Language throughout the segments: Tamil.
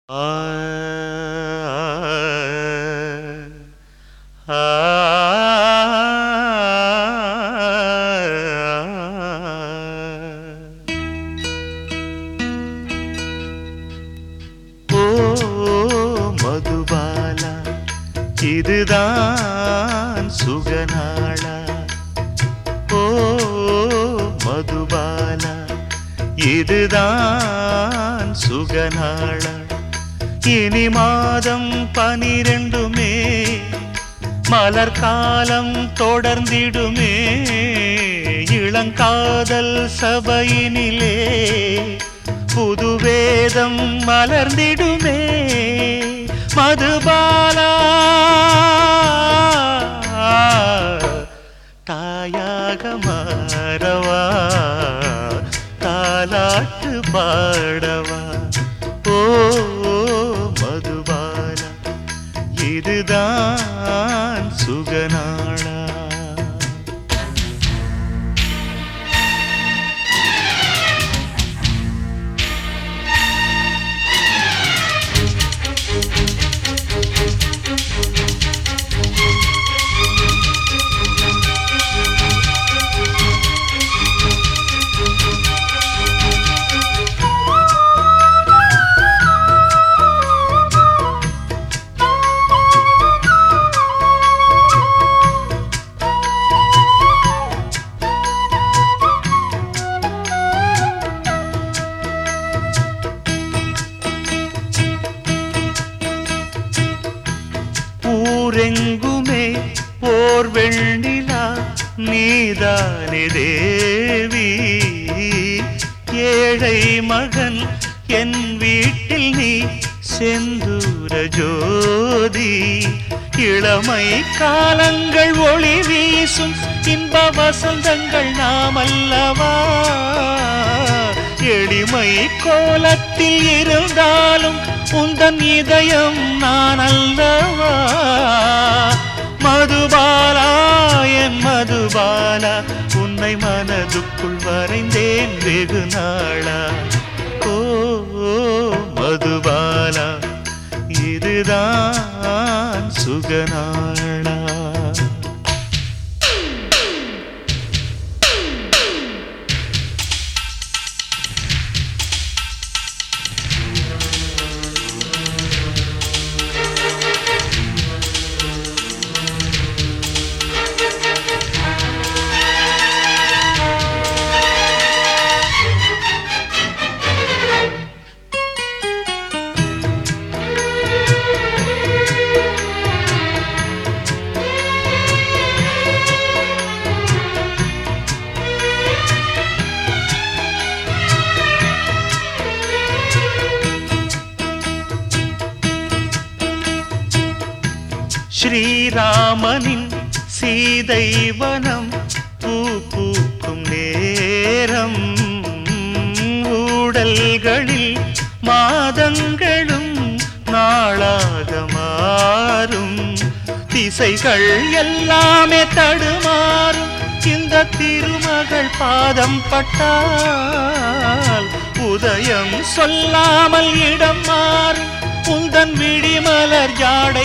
ஓ மதுபால இதுதான் சுகநாளா ஓ மதுபால இதுதான் சுகநாளா இனி மாதம் பனிரெண்டுமே மலர் காலம் தொடர்ந்திடுமே இளங்காதல் சபையினிலே புது வேதம் மலர்ந்திடுமே மதுபாலா தாயாக மாறவா தாலாட்டு பாடவா ஓ மதுபாலா இதுதான் சுகநாளா ஊரெங்குமே ஓர் வெண்ணிலா நீதானே தேவி ஏழை மகன் என் வீட்டில் நீ செந்தூர ஜோதி இளமை காலங்கள் ஒளி வீசும் இன்ப வசந்தங்கள் நாமல்லவா எளிமை கோலத்தில் இருந்தாலும் உந்தன் இதயம் நான் அல்லவா மதுபாலா என் மதுபாலா உன்னை மனதுக்குள் வரைந்தேன் வெகு நாளா ஓ ஓ, மதுபாலா இதுதான் சுகநாளா ஸ்ரீராமனின் சீதை வனம் பூ பூக்கும் நேரம் ஊடல்களில் மாதங்களும் நாளாக மாறும் திசைகள் எல்லாமே தடுமாறும் இந்த திருமகள் பாதம் பட்டால் உதயம் சொல்லாமல் இடம் மாறும் உந்தன் விழிமலர் ஜாடை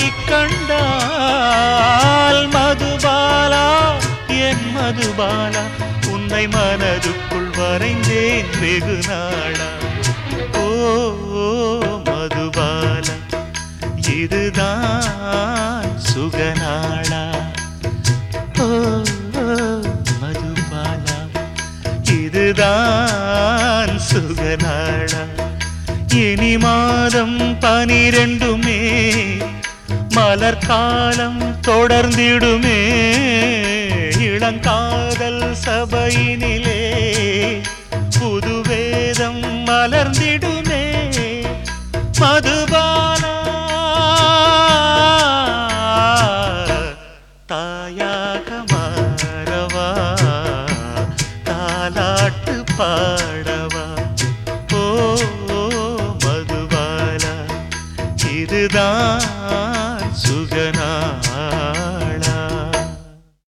கண்டால் மதுபாலா என் மதுபாலா உன்னை மனதுக்குள் வரைந்தேன் வெகு நாளா ஓ ஓ, மதுபாலா இதுதான் சுகநாளா ஓ ஓ, மதுபாலா இதுதான் சுகநாளா இனி மாதம் பனிரெண்டுமே மலர் காலம் தொடர்ந்திடுமே இளங்காதல் சபையினிலே புது வேதம் மலர்ந்திடுமே மதுபாலா தாயாக மாறவா தாலாட்டு பாடவா ஓ மதுபாலா இதுதான்